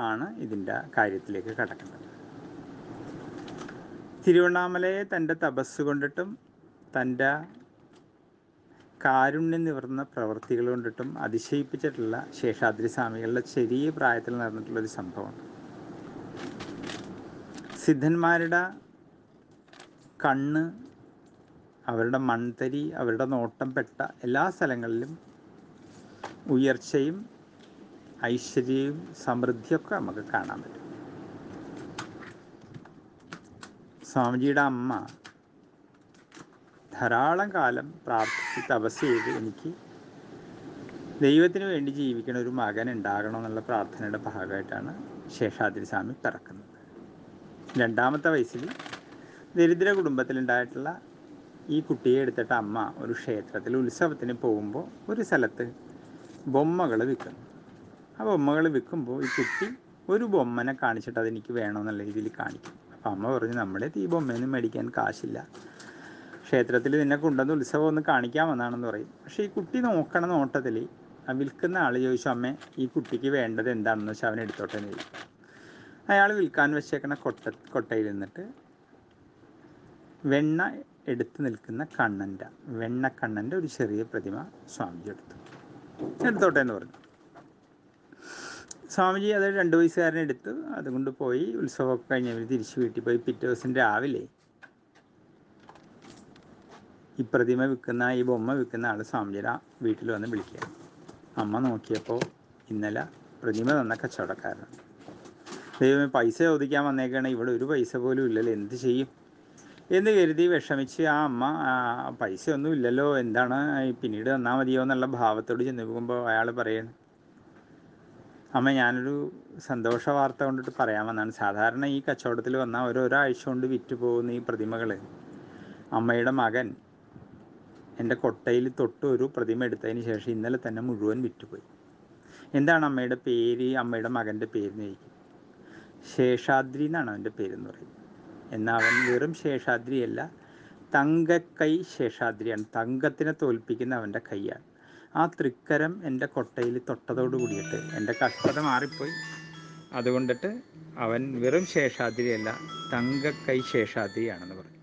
ആണ് ഇതിൻ്റെ കാര്യത്തിലേക്ക് കടക്കുന്നത് തിരുവണ്ണാമലയെ തൻ്റെ തപസ് കൊണ്ടിട്ടും തൻ്റെ കാരുണ്യം നിവർന്ന പ്രവൃത്തികൾ കൊണ്ടിട്ടും അതിശയിപ്പിച്ചിട്ടുള്ള ശേഷാദ്രി സ്വാമികളുടെ ചെറിയ പ്രായത്തിൽ നടന്നിട്ടുള്ളൊരു സംഭവമാണ് സിദ്ധന്മാരുടെ കണ്ണ് അവരുടെ മൺതരി അവരുടെ നോട്ടം പെട്ട എല്ലാ സ്ഥലങ്ങളിലും ഉയർച്ചയും ഐശ്വര്യവും സമൃദ്ധിയൊക്കെ നമുക്ക് കാണാൻ പറ്റും സ്വാമിജിയുടെ അമ്മ ധാരാളം കാലം പ്രാർത്ഥിച്ച് തപസ് ചെയ്ത് എനിക്ക് ദൈവത്തിന് വേണ്ടി ജീവിക്കുന്ന ഒരു മകൻ ഉണ്ടാകണം എന്നുള്ള പ്രാർത്ഥനയുടെ ഭാഗമായിട്ടാണ് ശേഷാദ്രി സ്വാമി പിറക്കുന്നത് രണ്ടാമത്തെ വയസ്സിൽ ദരിദ്ര കുടുംബത്തിലുണ്ടായിട്ടുള്ള ഈ കുട്ടിയെ എടുത്തിട്ട് അമ്മ ഒരു ക്ഷേത്രത്തിൽ ഉത്സവത്തിന് പോകുമ്പോൾ ഒരു സ്ഥലത്ത് ബൊമ്മകൾ വിൽക്കുന്നു ആ ബൊമ്മകൾ വിൽക്കുമ്പോൾ ഈ കുട്ടി ഒരു ബൊമ്മനെ കാണിച്ചിട്ട് അതെനിക്ക് വേണമെന്നുള്ള രീതിയിൽ കാണിക്കും അപ്പം അമ്മ പറഞ്ഞു നമ്മുടെ ഈ ബൊമ്മയൊന്നും മേടിക്കാൻ കാശില്ല ക്ഷേത്രത്തിൽ നിന്നെ കൊണ്ടുവന്ന് ഉത്സവം ഒന്ന് കാണിക്കാൻ വന്നാണെന്ന് പറയും പക്ഷേ ഈ കുട്ടി നോക്കണ നോട്ടത്തിൽ ആ വിൽക്കുന്ന ആൾ ചോദിച്ചു അമ്മേ ഈ കുട്ടിക്ക് വേണ്ടത് എന്താണെന്ന് വെച്ചാൽ അവൻ എടുത്തോട്ടെ എന്ന് ചോദിക്കും അയാൾ വിൽക്കാൻ വെച്ചേക്കണ കൊട്ട കൊട്ടയിൽ നിന്നിട്ട് വെണ്ണ എടുത്ത് നിൽക്കുന്ന കണ്ണൻ്റെ വെണ്ണക്കണ്ണൻ്റെ ഒരു ചെറിയ പ്രതിമ സ്വാമിജി എടുത്തു എടുത്തോട്ടെ എന്ന് പറഞ്ഞു സ്വാമിജി അത് രണ്ട് വയസ്സുകാരനെ എടുത്ത് അതുകൊണ്ട് പോയി ഉത്സവമൊക്കെ കഴിഞ്ഞവർ തിരിച്ച് വീട്ടിൽ പോയി പിറ്റേ ദിവസം രാവിലെ ഈ പ്രതിമ വിൽക്കുന്ന ഈ ബൊമ്മ വിൽക്കുന്ന ആൾ സ്വാമിജിയുടെ വീട്ടിൽ വന്ന് വിളിക്കുക അമ്മ നോക്കിയപ്പോൾ ഇന്നലെ പ്രതിമ തന്ന കച്ചവടക്കാരനാണ് ദൈവമേ പൈസ ചോദിക്കാൻ വന്നേക്കാണ് ഇവിടെ ഒരു പൈസ പോലും ഇല്ലല്ലോ എന്ത് ചെയ്യും എന്ന് കരുതി വിഷമിച്ച് ആ അമ്മ ആ, പൈസ ഒന്നും ഇല്ലല്ലോ എന്താണ് പിന്നീട് തന്നാൽ മതിയോ എന്നുള്ള ഭാവത്തോട് ചെന്ന് പോകുമ്പോൾ അയാൾ പറയണം അമ്മ ഞാനൊരു സന്തോഷ വാർത്ത കൊണ്ടിട്ട് പറയാമെന്നാണ് സാധാരണ ഈ കച്ചവടത്തിൽ വന്നാൽ ഓരോരാഴ്ച കൊണ്ട് വിറ്റ് പോകുന്ന ഈ പ്രതിമകൾ അമ്മയുടെ മകൻ എൻ്റെ കൊട്ടയിൽ തൊട്ട് ഒരു പ്രതിമ എടുത്തതിന് ശേഷം ഇന്നലെ തന്നെ മുഴുവൻ വിറ്റുപോയി എന്താണ് അമ്മയുടെ പേര് അമ്മയുടെ മകൻ്റെ പേര് എന്ന് ചോദിക്കും ശേഷാദ്രി എന്നാണ് അവൻ്റെ പേരെന്ന് പറയുന്നത് എന്നാൽ അവൻ വെറും ശേഷാദ്രിയല്ല തങ്കക്കൈ ശേഷാദ്രിയാണ് തങ്കത്തിനെ തോൽപ്പിക്കുന്ന അവൻ്റെ കൈയാണ് ആ തൃക്കരം എൻ്റെ കൊട്ടയിൽ തൊട്ടതോട് കൂടിയിട്ട് എൻ്റെ കഷ്ടത മാറിപ്പോയി അതുകൊണ്ടിട്ട് അവൻ വെറും ശേഷാദ്രിയല്ല തങ്കക്കൈ ശേഷാദ്രിയാണെന്ന് പറഞ്ഞു